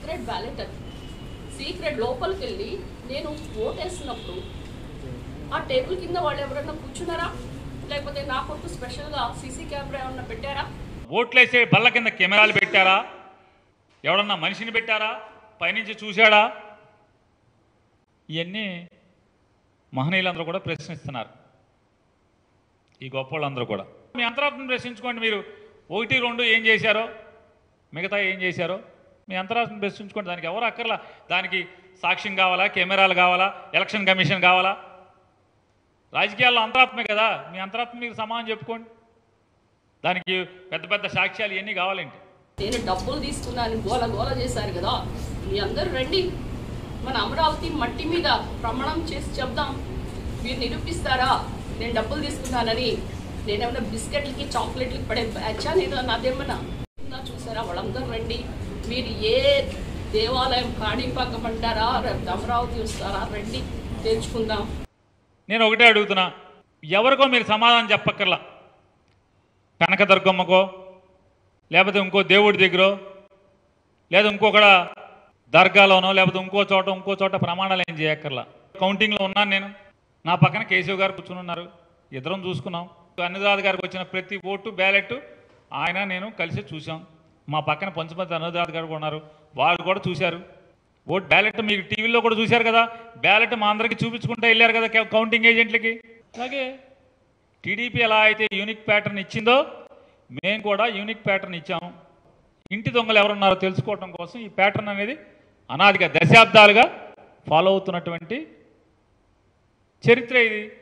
secret ballot అది secret లోపలికి వెళ్ళి నేను ఓటేస్తున్నప్పుడు ఆ టేబుల్ కింద వాళ్ళు ఎవరైనా కూర్చున్నారా లేకపోతే నా కొరకు స్పెషల్గా సీసీ కెమెరా ఏమన్నా పెట్టారా ఓట్లేసే బల్ల కింద కెమెరాలు పెట్టారా ఎవడన్నా మనిషిని పెట్టారా పైనుంచి చూశాడా ఇవన్నీ మహనీయులందరూ కూడా ప్రశ్నిస్తున్నారు ఈ గొప్ప వాళ్ళందరూ కూడా మీ అంతరాత్మను ప్రశ్నించుకోండి మీరు ఒకటి రెండు ఏం చేశారో మిగతా ఏం చేశారో మీ అంతరాత్మను ప్రశ్నించుకోండి దానికి ఎవరు అక్కర్లా దానికి సాక్ష్యం కావాలా కెమెరాలు కావాలా ఎలక్షన్ కమిషన్ కావాలా రాజకీయాల్లో అంతరాత్మే కదా మీ అంతరాత్మ మీరు సమానం చెప్పుకోండి దానికి పెద్ద పెద్ద సాక్ష్యాలు ఇవన్నీ కావాలంటే నేను డబ్బులు తీసుకున్నాను గోల గోల చేశారు కదా మీ అందరూ రండి మన అమరావతి మట్టి మీద ప్రమాణం చేసి చెప్దాం మీరు నిరూపిస్తారా నేను డబ్బులు తీసుకున్నానని నేనేమన్నా బిస్కెట్లకి చాక్లెట్లకి పడే బ్యాచా నేను నాదేమన్నా నా చూసారా వాళ్ళందరూ రండి మీరు ఏ దేవాలయం కాణిపాకమంటారా రేపు అమరావతి వస్తారా రండి తెచ్చుకుందాం నేను ఒకటే అడుగుతున్నా ఎవరికో మీరు సమాధానం చెప్పక్కర్లా కనకదుర్గమ్మకో లేకపోతే ఇంకో దేవుడి దగ్గర లేదా ఇంకొకడ దర్గాలోనో లేకపోతే ఇంకో చోట ఇంకో చోట ప్రమాణాలు ఏం చేయక్కర్లా కౌంటింగ్లో ఉన్నాను నేను నా పక్కన కేశవ్ గారు కూర్చుని ఉన్నారు ఇద్దరం చూసుకున్నాం అనురాధ్ గారికి వచ్చిన ప్రతి ఓటు బ్యాలెట్ ఆయన నేను కలిసి చూసాం మా పక్కన పంచమతి అనురాధ్ గారు కూడా ఉన్నారు వాళ్ళు కూడా చూశారు ఓట్ బ్యాలెట్ మీకు టీవీలో కూడా చూశారు కదా బ్యాలెట్ మా అందరికీ చూపించుకుంటూ వెళ్ళారు కదా కౌ- కౌంటింగ్ ఏజెంట్లకి అలాగే టీడీపీ ఎలా అయితే యూనిక్ ప్యాటర్న్ ఇచ్చిందో మేము కూడా యూనిక్ ప్యాటర్న్ ఇచ్చాము ఇంటి దొంగలు ఎవరున్నారో తెలుసుకోవడం కోసం ఈ ప్యాటర్న్ అనేది అనాదిగా దశాబ్దాలుగా ఫాలో అవుతున్నటువంటి చరిత్ర ఇది